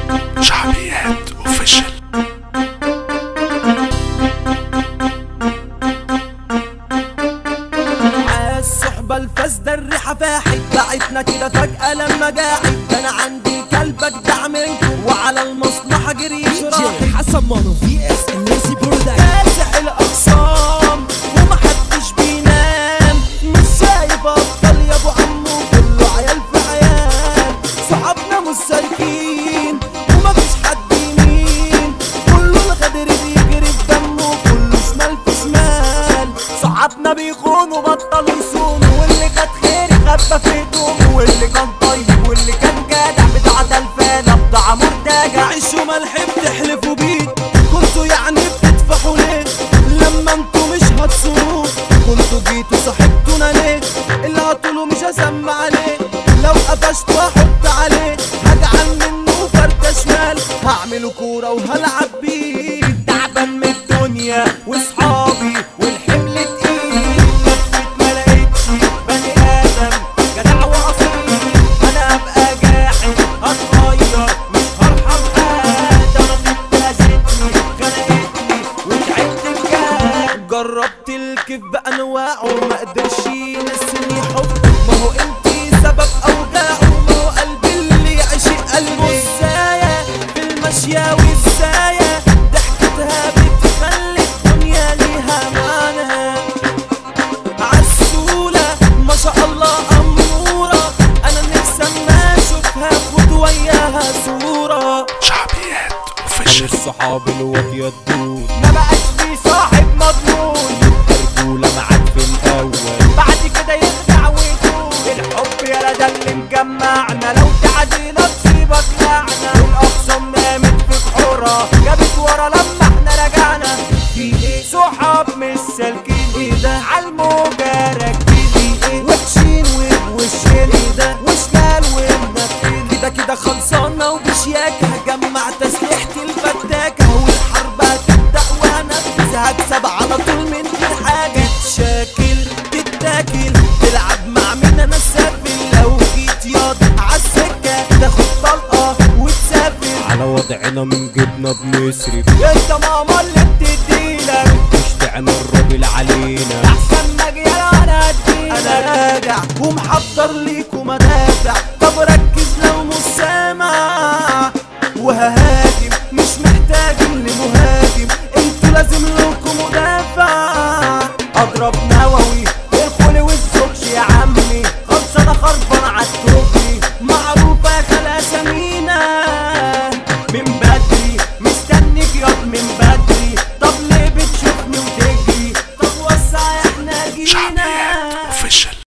شعبيات اوفيشال الصحبة الفاسدة الريحة فاحت بعتنا كده فجأة لما جاحت ده انا عندي كلبك دع منكم وعلى المصلحة جريت راحت حسن مانو في اس الناسي برودكت فاتح الاقسام ومحدش بينام مش شايف ابطال يا ابو عمو كله عيال في عيال صحابنا مش سالكين ومفيش حد يمين كله الغدر بيجري في دمه كله شمال في شمال صحابنا بيخونوا بطلوا يصونوا واللي كانت خير خبى في هدومه واللي كان طيب واللي كان جدع بتاع تلفانة بضاعة مرتجع عيشوا ملح بتحلفوا بيه كنتوا يعني بتدفعوا ليه لما انتوا مش هتصوموا كنتوا جيتوا صاحبتونا ليه اللي هطوله مش هسمع عليه لو قفشت واحط عليه هجعل منه فردة شمال هعمله كورة وهلعب بيه تعبان من الدنيا واصحابي والحمل تقيل لفت ما لقيتش بني ادم جدع واصيل انا ابقى جاحد هتغير مش هرحم حد انا كنت اذتني خنقتني وتعبت بجد جربت الكيف بانواعه ما قدرش ينسيني حب ما هو انتي سبب اوجاعه ما هو قلبي اللي عشق قلبي ازاي في المشية والزايا ضحكتها بتخلي الدنيا ليها معنى عسولة ما شاء الله أمورة أنا نفسي أما أشوفها خد وياها صورة شعبيات اوفيشال الصحاب الواطية الدود ما بقاش في صاحب مضمون رجولة معاك في الأول بعد كده يخدع ويتوب الحب يا ده اللي مجمعنا لو تعدي نصيبك لعنة الأقسام نامت في بحورها جابت ورا لما احنا رجعنا في ايه صحاب مش سالكين ايه ده عالموجة راكبين ايه وحشين وبوشين ايه ده وشمال ومنفين كده كده خلصانة وبشياكة هجمع تسليحتي الفتاكة والحرب هتبدأ وهنفذ هكسب على طول من غير حاجة تشاكل تتاكل تلعب مع مين انا سافل لو جيت ياض عالسكة تاخد طلقة وتسافر على وضعنا من جبنا بنصرف انت ماما اللي بتديلك مش تعمل راجل علينا احسن ما اجي انا اديلك انا راجع ومحضر ليكوا مدافع